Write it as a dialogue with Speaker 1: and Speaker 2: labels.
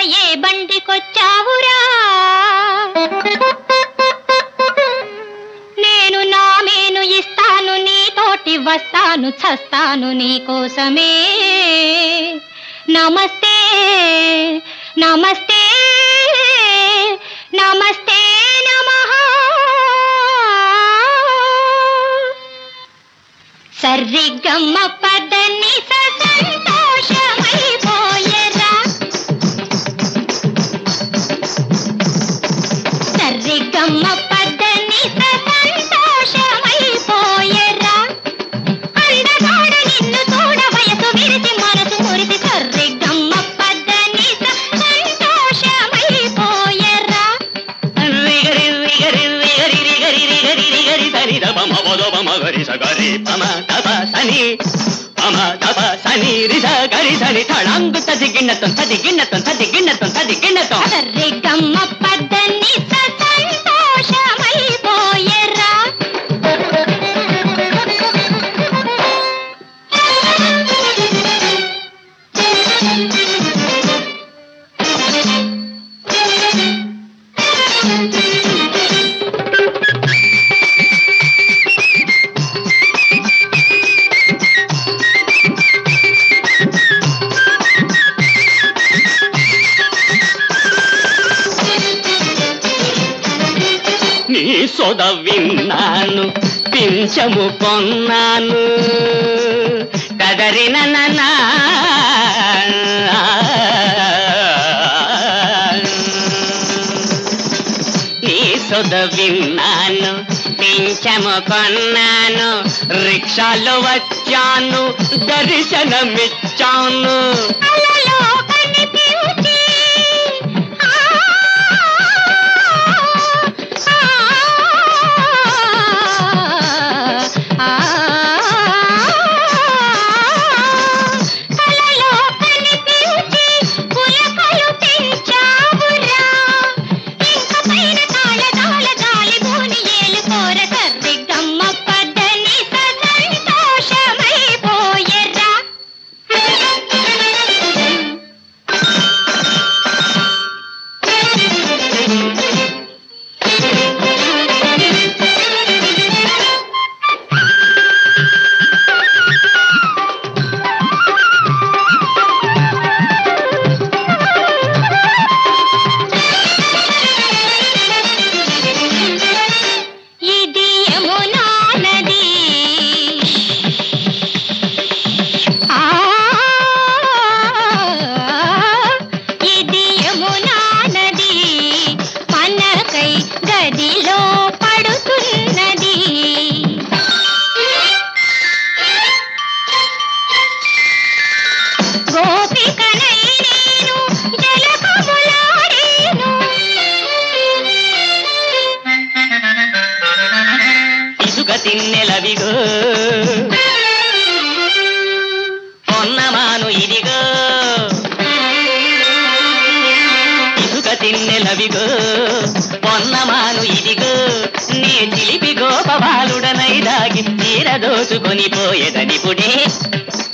Speaker 1: ఏ బండికొచ్చావురా నేను నా మేను ఇస్తాను నీతోటి వస్తాను చస్తాను నీ కోసమే నమస్తే నమస్తే నమస్తే నమః సర్రిగమ్మ పదని సంతోషమైపోయరా సర్రిగమ్మ పదని సంతోషమైపోయరా అందగాడు నిన్ను చూడ వయసు విరిసి మనసు మురిసి సర్రిగమ్మ పదని సంతోషమైపోయరా
Speaker 2: రిగరి రిగరి రిగరి రిగరి రిగరి రిగరి సరి ద పమ పద పమ గరి స గరి పమ తప సని పమ తప సని రి స గరి సని తళంగు తది గిన్నతం తది గిన్నతం తది గిన్నతం తది గిన్నతం
Speaker 1: సర్రిగమ్మ పదని సంతోషమైపోయరా
Speaker 2: నీ సొద విన్నాను పింఛము కొన్నాను కదరిన ననా నీ సొద విన్నాను పింఛము కొన్నాను రిక్షాలో వచ్చాను దర్శనమిచ్చాను
Speaker 1: అలలో కనిపించి ఆ, ఆ, ఆ, కలలో కనిపించి పులకలు పెంచావురా ఇంక పైన తాళ తాళ గాలి భూని ఏలుకోర కర్రి గమ్మ పద్దని సంతోషమైపోయరా ఇది యమునా నది ఆ ఇది యమునా నది మనకై గదిలో పడుతున్నది గోపికనై నేను జలకములాడేను
Speaker 2: ఇసుక తిన్నెలవిగో పొన్నమాను ఇదిగో ఇసుక తిన్నెలవిగో పొన్నమాను ఇదిగో నే చిలిపి గోపబాలుడనై దాగి తీర దోచుకొని పోయేదనిపుడే